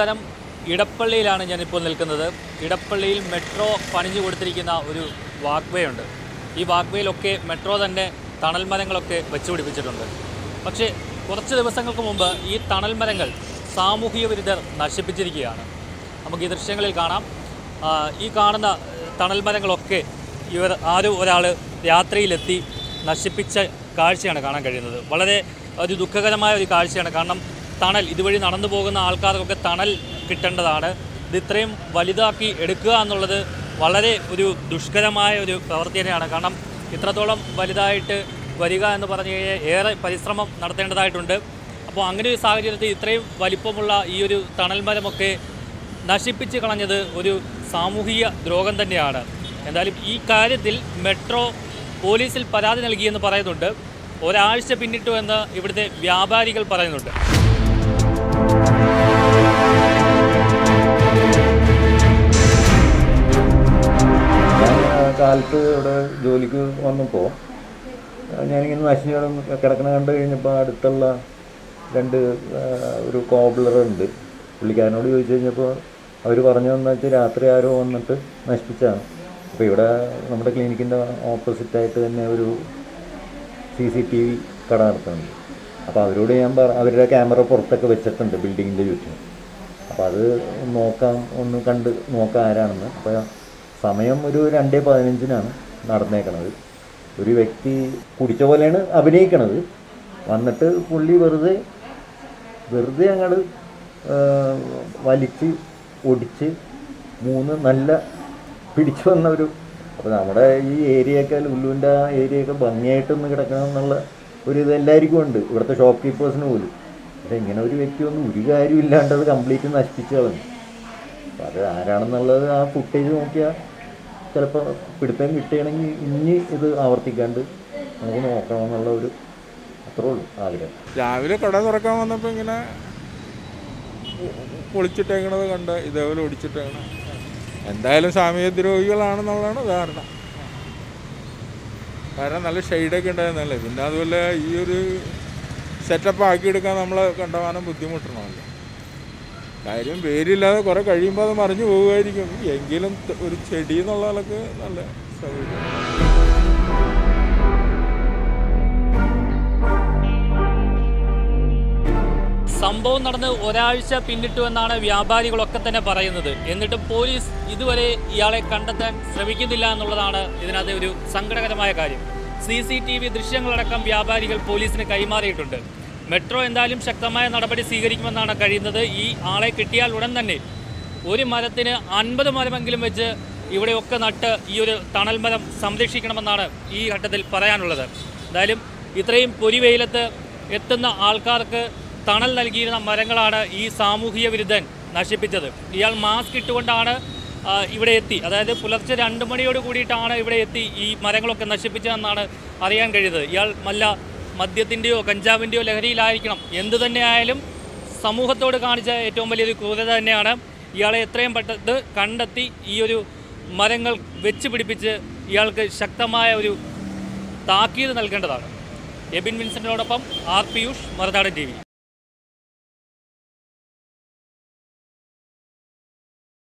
നമസ്കാരം ഇടപ്പള്ളിയിലാണ് ഞാനിപ്പോൾ നിൽക്കുന്നത് ഇടപ്പള്ളിയിൽ മെട്രോ പണിഞ്ഞു കൊടുത്തിരിക്കുന്ന ഒരു വാക്വേ ഉണ്ട് ഈ വാക്വേയിലൊക്കെ മെട്രോ തന്നെ തണൽ മരങ്ങളൊക്കെ വെച്ചുപിടിപ്പിച്ചിട്ടുണ്ട് പക്ഷേ കുറച്ച് ദിവസങ്ങൾക്ക് മുമ്പ് ഈ തണൽ മരങ്ങൾ സാമൂഹിക വിരുദ്ധർ നശിപ്പിച്ചിരിക്കുകയാണ് നമുക്ക് ഈ ദൃശ്യങ്ങളിൽ കാണാം ആ, ഈ കാണുന്ന തണൽ മരങ്ങളൊക്കെ ഇവർ ആരും ഒരാൾ രാത്രിയിലെത്തി നശിപ്പിച്ച കാഴ്ചയാണ് കാണാൻ കഴിയുന്നത് വളരെ ഒരു ദുഃഖകരമായ ഒരു കാഴ്ചയാണ് കാരണം തണൽ ഇതുവഴി നടന്നു പോകുന്ന ആൾക്കാർക്കൊക്കെ തണൽ കിട്ടേണ്ടതാണ് ഇത് ഇത്രയും വലുതാക്കി എടുക്കുക എന്നുള്ളത് വളരെ ഒരു ദുഷ്കരമായ ഒരു പ്രവൃത്തി തന്നെയാണ് കാരണം ഇത്രത്തോളം വലുതായിട്ട് വരിക എന്ന് പറഞ്ഞു കഴിഞ്ഞാൽ ഏറെ പരിശ്രമം നടത്തേണ്ടതായിട്ടുണ്ട് അപ്പോൾ അങ്ങനെ ഒരു സാഹചര്യത്തിൽ ഇത്രയും വലിപ്പമുള്ള ഈ ഒരു തണൽ മരമൊക്കെ നശിപ്പിച്ച് കളഞ്ഞത് ഒരു സാമൂഹിക ദ്രോഹം തന്നെയാണ് എന്തായാലും ഈ കാര്യത്തിൽ മെട്രോ പോലീസിൽ പരാതി നൽകിയെന്ന് പറയുന്നുണ്ട് ഒരാഴ്ച പിന്നിട്ടു എന്ന് ഇവിടുത്തെ വ്യാപാരികൾ പറയുന്നുണ്ട് ഞാൻ ആ, കാലത്ത് ഇവിടെ ജോലിക്ക് വന്നപ്പോൾ ഞാനിങ്ങനെ നശിഞ്ഞ് കിടന്ന് കിടക്കണ കണ്ട് കഴിഞ്ഞപ്പോൾ അടുത്തുള്ള രണ്ട് ആ, ഒരു കോബ്ലർ ഉണ്ട് പുള്ളിക്കാരനോട് ചോദിച്ചു കഴിഞ്ഞപ്പോൾ അവർ പറഞ്ഞതെന്ന് വെച്ചാൽ രാത്രി ആരോ വന്നിട്ട് നശിപ്പിച്ചാണ് അപ്പോൾ ഇവിടെ നമ്മുടെ ക്ലിനിക്കിൻ്റെ ഓപ്പോസിറ്റായിട്ട് തന്നെ ഒരു സി സി ടി വി കട നടത്തുന്നുണ്ട് അപ്പോൾ അവരോട് ഞാൻ പറ അവരുടെ ക്യാമറ പുറത്തൊക്കെ വെച്ചിട്ടുണ്ട് ബിൽഡിങ്ങിൻ്റെ ചുറ്റും അപ്പോൾ അത് നോക്കാം ഒന്ന് കണ്ട് നോക്കാം ആരാണെന്ന് അപ്പോൾ സമയം ഒരു രണ്ടേ പതിനഞ്ചിനാണ് നടന്നേക്കണത് ഒരു വ്യക്തി കുടിച്ച പോലെയാണ് അഭിനയിക്കണത് വന്നിട്ട് പുള്ളി വെറുതെ വെറുതെ അങ്ങോട്ട് വലിച്ച് ഒടിച്ച് മൂന്ന് നല്ല പിടിച്ചു വന്ന ഒരു അപ്പോൾ നമ്മുടെ ഈ ഏരിയയൊക്കെ ലുലുവിൻ്റെ ആ ഏരിയയൊക്കെ ഭംഗിയായിട്ടൊന്ന് കിടക്കണം എന്നുള്ള ഒരു ഇത് എല്ലാവർക്കും ഉണ്ട് ഇവിടുത്തെ ഷോപ്പ് കീപ്പേഴ്സിന് പോലും പക്ഷേ ഇങ്ങനെ ഒരു വ്യക്തി ഒന്നും ഒരു കാര്യം ഇല്ലാണ്ട് അത് കംപ്ലീറ്റ് നശിപ്പിച്ച് കളഞ്ഞു അപ്പോൾ അത് ആരാണെന്നുള്ളത് ആ ഫുട്ടേജ് നോക്കിയാൽ ചിലപ്പോൾ പിടുത്തം കിട്ടുകയാണെങ്കിൽ ഇനി ഇത് ആവർത്തിക്കാണ്ട് നമുക്ക് നോക്കണമെന്നുള്ള ഒരു അത്രേ ഉള്ളൂ ആഗ്രഹം രാവിലെ കട തുറക്കാൻ വന്നപ്പോൾ ഇങ്ങനെ പൊളിച്ചിട്ടേക്കണത് കണ്ട് ഇതേപോലെ ഒടിച്ചിട്ടേക്കണം എന്തായാലും സാമൂഹ്യ ദ്രോഹികളാണെന്നുള്ളതാണ് ധാരണ കാരണം നല്ല ഷെയ്ഡൊക്കെ ഉണ്ടായിരുന്നല്ലേ പിന്നെ അതുപോലെ ഈ ഒരു സെറ്റപ്പ് ആക്കിയെടുക്കാൻ നമ്മൾ കണ്ടമാനം ബുദ്ധിമുട്ടണമല്ലോ കാര്യം പേരില്ലാതെ കുറേ കഴിയുമ്പോൾ അത് മറിഞ്ഞു പോകുമായിരിക്കും എങ്കിലും ത- ഒരു ചെടി എന്നുള്ള ആൾക്ക് നല്ല സൗകര്യം സംഭവം നടന്ന് ഒരാഴ്ച പിന്നിട്ടു എന്നാണ് വ്യാപാരികളൊക്കെ തന്നെ പറയുന്നത് എന്നിട്ടും പോലീസ് ഇതുവരെ ഇയാളെ കണ്ടെത്താൻ ശ്രമിക്കുന്നില്ല എന്നുള്ളതാണ് ഇതിനകത്തെ ഒരു സങ്കടകരമായ കാര്യം സി സി ടി വി ദൃശ്യങ്ങളടക്കം വ്യാപാരികൾ പോലീസിന് കൈമാറിയിട്ടുണ്ട് മെട്രോ എന്തായാലും ശക്തമായ നടപടി സ്വീകരിക്കുമെന്നാണ് കഴിയുന്നത് ഈ ആളെ കിട്ടിയാൽ ഉടൻ തന്നെ ഒരു മരത്തിന് അൻപത് മരമെങ്കിലും വെച്ച് ഇവിടെയൊക്കെ നട്ട് ഈ ഒരു തണൽ മരം സംരക്ഷിക്കണമെന്നാണ് ഈ ഘട്ടത്തിൽ പറയാനുള്ളത് എന്തായാലും ഇത്രയും പൊരിവെയിലത്ത് എത്തുന്ന ആൾക്കാർക്ക് തണൽ നൽകിയിരുന്ന മരങ്ങളാണ് ഈ സാമൂഹിക വിരുദ്ധൻ നശിപ്പിച്ചത് ഇയാൾ മാസ്ക് ഇട്ടുകൊണ്ടാണ് ആ, ഇവിടെ എത്തി അതായത് പുലർച്ചെ രണ്ട് മണിയോട് കൂടിയിട്ടാണ് ഇവിടെ എത്തി ഈ മരങ്ങളൊക്കെ നശിപ്പിച്ചതെന്നാണ് അറിയാൻ കഴിയുന്നത് ഇയാൾ വല്ല മദ്യത്തിൻ്റെയോ കഞ്ചാവിൻ്റെയോ ലഹരിയിലായിരിക്കണം എന്തു തന്നെയായാലും സമൂഹത്തോട് കാണിച്ച ഏറ്റവും വലിയൊരു ക്രൂരത തന്നെയാണ് ഇയാളെ എത്രയും പെട്ടെന്ന് കണ്ടെത്തി ഈ ഒരു മരങ്ങൾ വെച്ച് പിടിപ്പിച്ച് ഇയാൾക്ക് ശക്തമായ ഒരു താക്കീത് നൽകേണ്ടതാണ് എബിൻ വിൻസെൻറ്റിനോടൊപ്പം R Piyush Marunadan T V